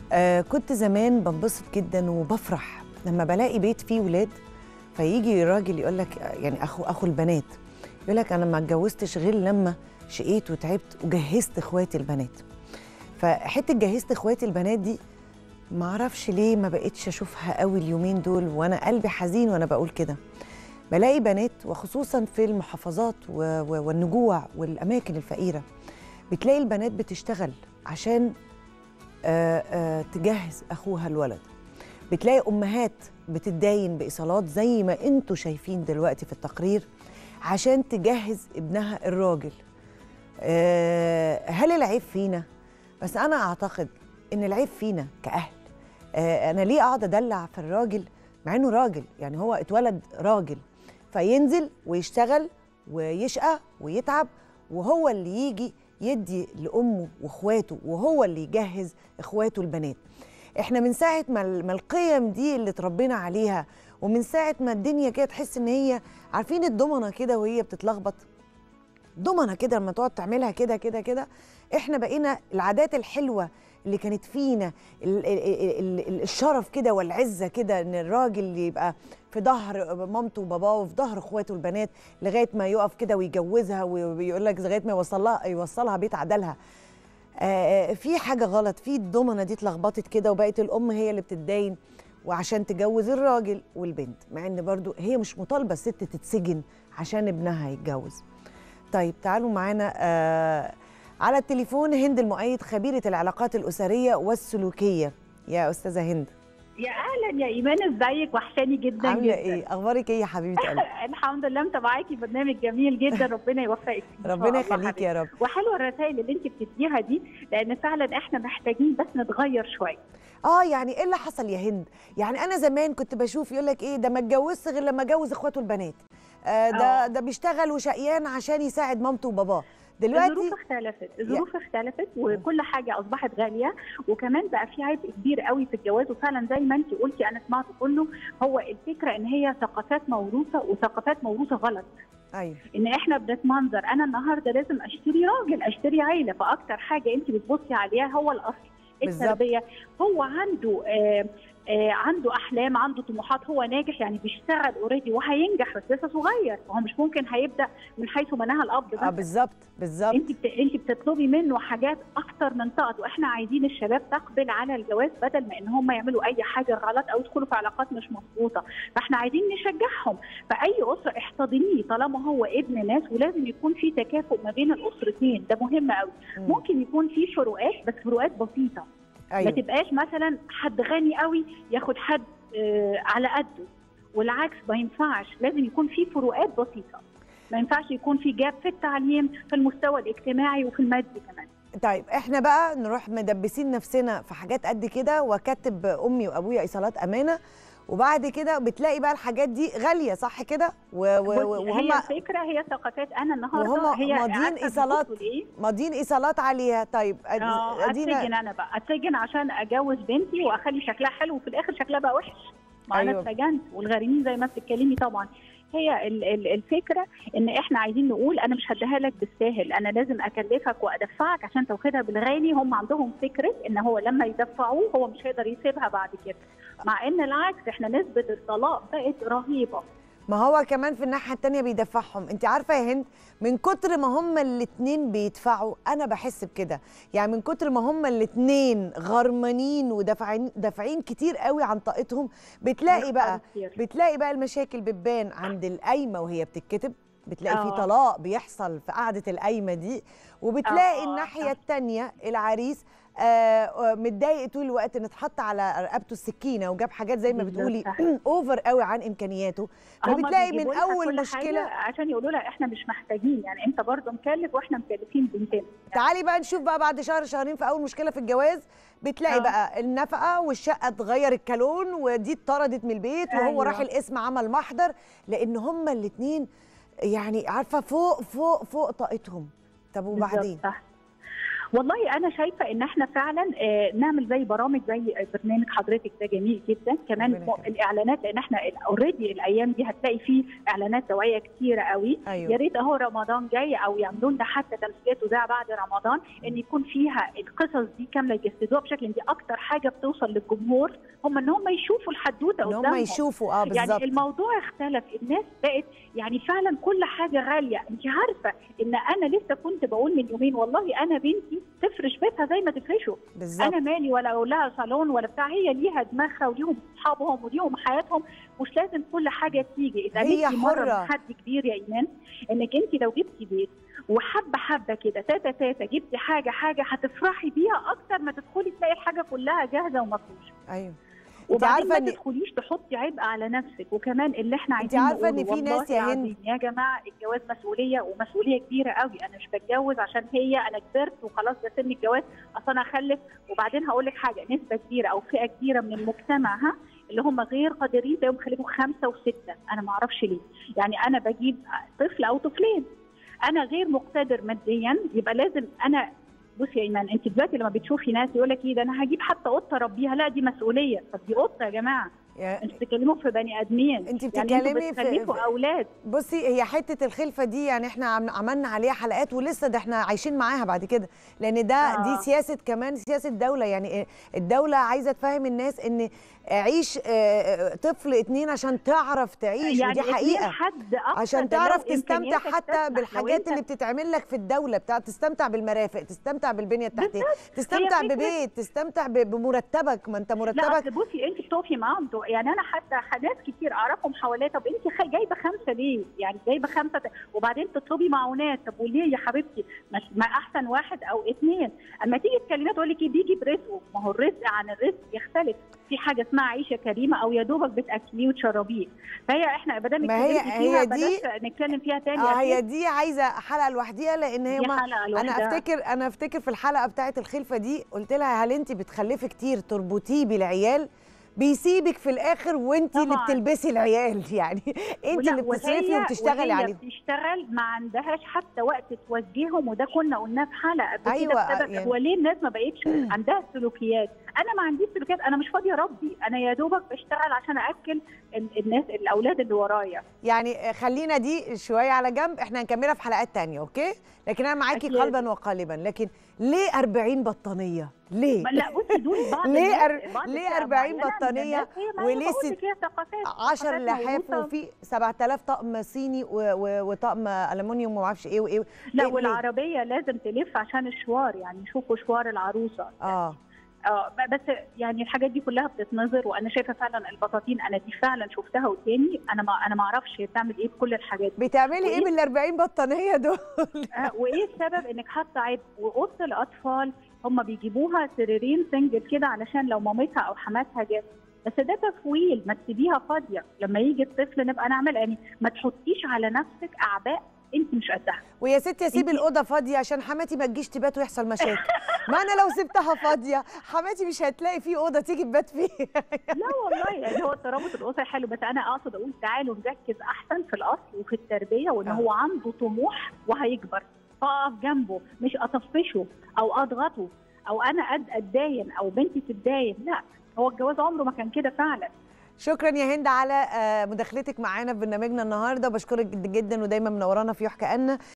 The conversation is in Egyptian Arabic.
آه كنت زمان بنبسط جدا وبفرح لما بلاقي بيت فيه ولاد فيجي راجل يقول لك يعني اخو اخو البنات يقول لك انا ما اتجوزتش غير لما شقيت وتعبت وجهزت اخواتي البنات فحته جهزت اخواتي البنات دي ما اعرفش ليه ما بقتش اشوفها قوي اليومين دول وانا قلبي حزين وانا بقول كده بلاقي بنات وخصوصا في المحافظات و- و- والنجوع والاماكن الفقيره بتلاقي البنات بتشتغل عشان آه، آه، تجهز اخوها الولد بتلاقي امهات بتتداين بايصالات زي ما انتوا شايفين دلوقتي في التقرير عشان تجهز ابنها الراجل آه، هل العيب فينا بس انا اعتقد ان العيب فينا كاهل آه، انا ليه اقعد ادلع في الراجل مع انه راجل يعني هو اتولد راجل فينزل ويشتغل ويشقى ويتعب وهو اللي يجي يدي لامه واخواته وهو اللي يجهز اخواته البنات احنا من ساعه ما ال- ما القيم دي اللي اتربينا عليها ومن ساعه ما الدنيا كده تحس ان هي عارفين الضمنه كده وهي بتتلخبط ضمنه كده لما تقعد تعملها كده كده كده احنا بقينا العادات الحلوه اللي كانت فينا ال- ال- ال- ال- الشرف كده والعزه كده ان الراجل يبقى في ظهر مامته وباباه وفي ظهر اخواته البنات لغايه ما يقف كده ويجوزها ويقول لك لغايه ما يوصلها يوصلها بيت عدلها آه، في حاجه غلط في الضمنه دي اتلخبطت كده وبقت الام هي اللي بتتداين وعشان تجوز الراجل والبنت مع ان برضو هي مش مطالبه الست تتسجن عشان ابنها يتجوز طيب تعالوا معانا آه على التليفون هند المؤيد خبيره العلاقات الاسريه والسلوكيه يا استاذه هند يا اهلا يا ايمان ازيك وحشاني جدا عامله جدا ايه اخبارك ايه يا حبيبه قلبي الحمد لله متابعاكي برنامج جميل جدا ربنا يوفقك فيه إن شاء ربنا الله يخليك حبيبتي. يا رب وحلوه الرسائل اللي انت بتديها دي لان فعلا احنا محتاجين بس نتغير شويه اه يعني ايه اللي حصل يا هند يعني انا زمان كنت بشوف يقول لك ايه ده ما اتجوزش غير لما جوز اخواته البنات آه ده آه. ده بيشتغل وشقيان عشان يساعد مامته وباباه الظروف دلوقتي اختلفت الظروف اختلفت وكل حاجه اصبحت غاليه وكمان بقى في عبء كبير قوي في الجواز وفعلا زي ما انت قلتي انا سمعت كله هو الفكره ان هي ثقافات موروثه وثقافات موروثه غلط ايوه ان احنا بنتمنظر انا النهارده لازم اشتري راجل اشتري عيله فاكتر حاجه انت بتبصي عليها هو الاصل بالظبط. التربيه هو عنده آه آه عنده احلام عنده طموحات هو ناجح يعني بيشتغل اوريدي وهينجح بس لسه صغير فهو مش ممكن هيبدا من حيث مناها الاب اه بس بالظبط بالظبط انت بت... انت بتطلبي منه حاجات اكتر من طاقته احنا عايزين الشباب تقبل على الجواز بدل ما ان هم يعملوا اي حاجه غلط او يدخلوا في علاقات مش مظبوطه فاحنا عايزين نشجعهم فاي اسره احتضنيه طالما هو ابن ناس ولازم يكون في تكافؤ ما بين الاسرتين ده مهم قوي مم. ممكن يكون في فروقات بس فروقات بسيطه ما ايوه تبقاش مثلا حد غني قوي ياخد حد آه على قده والعكس ما ينفعش لازم يكون في فروقات بسيطه ما ينفعش يكون في جاب في التعليم في المستوى الاجتماعي وفي المادي كمان طيب احنا بقى نروح مدبسين نفسنا في حاجات قد كده واكتب امي وابويا ايصالات امانه وبعد كده بتلاقي بقى الحاجات دي غاليه صح كده و- و- بصي، وهم هي الفكره هي ثقافات انا النهارده وهم هي ماضيين عارفة إيصالات. بتبصوا لإيه؟ ماضيين ايصالات عليها طيب أد- اه ادينا اتسجن انا بقى اتسجن عشان اجوز بنتي واخلي شكلها حلو وفي الاخر شكلها بقى وحش ما انا أيوة. اتسجنت والغارمين زي ما بتتكلمي طبعا هي ال- ال- الفكره ان احنا عايزين نقول انا مش هديها لك بالساهل انا لازم اكلفك وادفعك عشان تاخدها بالغالي هم عندهم فكره ان هو لما يدفعوه هو مش هيقدر يسيبها بعد كده مع ان العكس احنا نسبه الطلاق بقت رهيبه ما هو كمان في الناحيه التانية بيدفعهم انت عارفه يا هند من كتر ما هما الاتنين بيدفعوا انا بحس بكده يعني من كتر ما هما الاتنين غرمانين ودافعين دافعين كتير قوي عن طاقتهم بتلاقي بقى كتير. بتلاقي بقى المشاكل بتبان عند القايمه وهي بتتكتب بتلاقي في آه. طلاق بيحصل في قعده القايمه دي وبتلاقي آه، الناحيه صح. التانية العريس آه، آه، متضايق طول الوقت ان اتحط على رقبته السكينه وجاب حاجات زي ما بالظبط، بتقولي صح. اوفر قوي عن امكانياته هما فبتلاقي من بيجيبوا لها اول كل مشكله حاجة عشان يقولوا لها احنا مش محتاجين يعني انت برضه مكلف واحنا مكلفين بنتنا تعالي بقى نشوف بقى بعد شهر شهرين في اول مشكله في الجواز بتلاقي آه. بقى النفقه والشقه اتغير الكالون ودي اتطردت من البيت وهو أيوة. راح القسم عمل محضر لان هما الاثنين يعني عارفه فوق فوق فوق طاقتهم طب وبعدين بالظبط، صح والله انا شايفه ان احنا فعلا آه، نعمل زي برامج زي برنامج حضرتك ده جميل جدا كمان ربنا يخليك. الاعلانات لان احنا اوريدي الايام دي هتلاقي فيه اعلانات توعيه كتيره قوي يا ايوه ريت اهو رمضان جاي او يعملوا لنا حتى تمثيلات وزع بعد رمضان ان يكون فيها القصص دي كامله يجسدوها بشكل دي اكتر حاجه بتوصل للجمهور هم ان هم يشوفوا الحدوته ان هم قدامهم يشوفوا اه يعني بالظبط الموضوع اختلف الناس بقت يعني فعلا كل حاجه غاليه انت عارفه ان انا لسه كنت بقول من يومين والله انا بنتي تفرش بيتها زي ما تفرشه بالظبط انا مالي ولا اقول لها صالون ولا بتاع هي ليها دماغها وليهم اصحابهم وليهم حياتهم مش لازم كل حاجه تيجي اذا هي نفسي مره حرة. من حد كبير يا ايمان انك انت لو جبتي بيت وحبه حبه كده تاتا تاتا جبتي حاجه حاجه هتفرحي بيها اكتر ما تدخلي تلاقي الحاجه كلها جاهزه ومفروشه ايوه وبعدين ما عارفة إن- تدخليش تحطي عبء على نفسك وكمان اللي احنا أنت عايزين عارفة إن نقوله في ناس والله يا هند- العظيم يا جماعه الجواز مسؤوليه ومسؤوليه كبيره قوي انا مش بتجوز عشان هي انا كبرت وخلاص ده سن الجواز اصل انا اخلف وبعدين هقول لك حاجه نسبه كبيره او فئه كبيره من المجتمع ها اللي هم غير قادرين تلاقيهم خلفوا خمسه وسته انا ما اعرفش ليه يعني انا بجيب طفل او طفلين انا غير مقتدر ماديا يبقى لازم انا بصي يا ايمان انت دلوقتي لما بتشوفي ناس يقول لك ايه ده انا هجيب حتى قطه اربيها لا دي مسؤوليه طب دي قطه يا جماعه يا- انتوا بتتكلموا في بني ادمين انت يعني انتوا بتتكلمي في- بتخلفوا في- اولاد بصي هي حته الخلفه دي يعني احنا عم- عملنا عليها حلقات ولسه ده احنا عايشين معاها بعد كده لان ده آه. دي سياسه كمان سياسه دوله يعني الدوله عايزه تفهم الناس ان عيش آه، طفل اتنين عشان تعرف تعيش يعني ودي اتنين حقيقه حد أقصى عشان ده لو تعرف تستمتع إمكانياتك حتى تسمح. لو بالحاجات أنت- اللي بتتعمل لك في الدوله بتاع تستمتع بالمرافق تستمتع بالبنيه التحتيه تستمتع فكرة- ببيت تستمتع ب- بمرتبك ما انت لا مرتبك اصل بصي انت بتقفي معاهم دو- يعني انا حتى ناس كتير اعرفهم حواليا طب انت خ- جايبه خمسه ليه؟ يعني جايبه خمسه ت- وبعدين تطلبي معونات طب وليه يا حبيبتي؟ ما ما احسن واحد او اثنين اما تيجي تكلميها تقول لك إيه بيجي برزقه ما هو الرزق عن الرزق يختلف في حاجه اسمها عيشه كريمه او يا دوبك بتاكليه وتشربيه فهي احنا بدل ما هي- هي دي- نتكلم فيها تاني اه هي أكيد. دي عايزه حلقه لوحديها لان هي دي ما حلقه انا لوحدها. افتكر انا افتكر في الحلقه بتاعه الخلفه دي قلت لها هل انت بتخلفي كتير تربطيه بالعيال بيسيبك في الاخر وانت اللي طبعاً. بتلبسي العيال يعني انت ولا- اللي بتصرفي وهي- وبتشتغلي وهي عليهم بتشتغل ما عندهاش حتى وقت توجههم وده كنا قلناه في حلقه قبل أيوة، كده بسبب يعني- هو ليه الناس ما بقتش عندها سلوكيات انا ما عنديش سلوكيات انا مش فاضيه اربي انا يا دوبك بشتغل عشان اكل ال- الناس الاولاد اللي ورايا يعني خلينا دي شويه على جنب احنا هنكملها في حلقات تانية اوكي لكن انا معاكي أكيد. قلبا وقالبا لكن ليه 40 بطانيه ليه ما- لا بصي دول بعض ليه الناس- أر- بعض ليه الفئة 40 معينة من بطانية الناس هي ما وليه أنا بقول ست- لك هي ثقافات 10 ثقافات لحاف موروثة. وفي 7000 طقم صيني و- و- وطقم الومنيوم وما اعرفش ايه وايه لا ليه- ليه؟ والعربيه لازم تلف عشان الشوار يعني يشوفوا شوار العروسه اه اه ب- بس يعني الحاجات دي كلها بتتنظر وانا شايفه فعلا البطاطين انا دي فعلا شفتها قدامي انا ما انا ما اعرفش هي بتعمل ايه بكل الحاجات دي بتعملي ايه وإيه؟ بال 40 بطانيه دول آه وايه السبب انك حاطه عيب واوضه الاطفال هم بيجيبوها سريرين سنجل كده علشان لو مامتها او حماتها جت بس ده تفويل ما تسيبيها فاضيه لما يجي الطفل نبقى نعمل يعني ما تحطيش على نفسك اعباء انت مش قدها ويا ستي اسيب إنتي- الاوضه فاضيه عشان حماتي ما تجيش تبات ويحصل مشاكل ما انا لو سبتها فاضيه حماتي مش هتلاقي في اوضه تيجي تبات فيها لا والله يعني هو الترابط الاسري حلو بس انا اقصد اقول تعالوا نركز احسن في الاصل وفي التربيه وان آه. هو عنده طموح وهيكبر فاقف جنبه مش اطفشه او اضغطه او انا أد- اتداين او بنتي تتداين لا هو الجواز عمره ما كان كده فعلا شكرا يا هند على آه، مداخلتك معانا في برنامجنا النهارده بشكرك جدا جدا ودايما منورانا في يحكى أن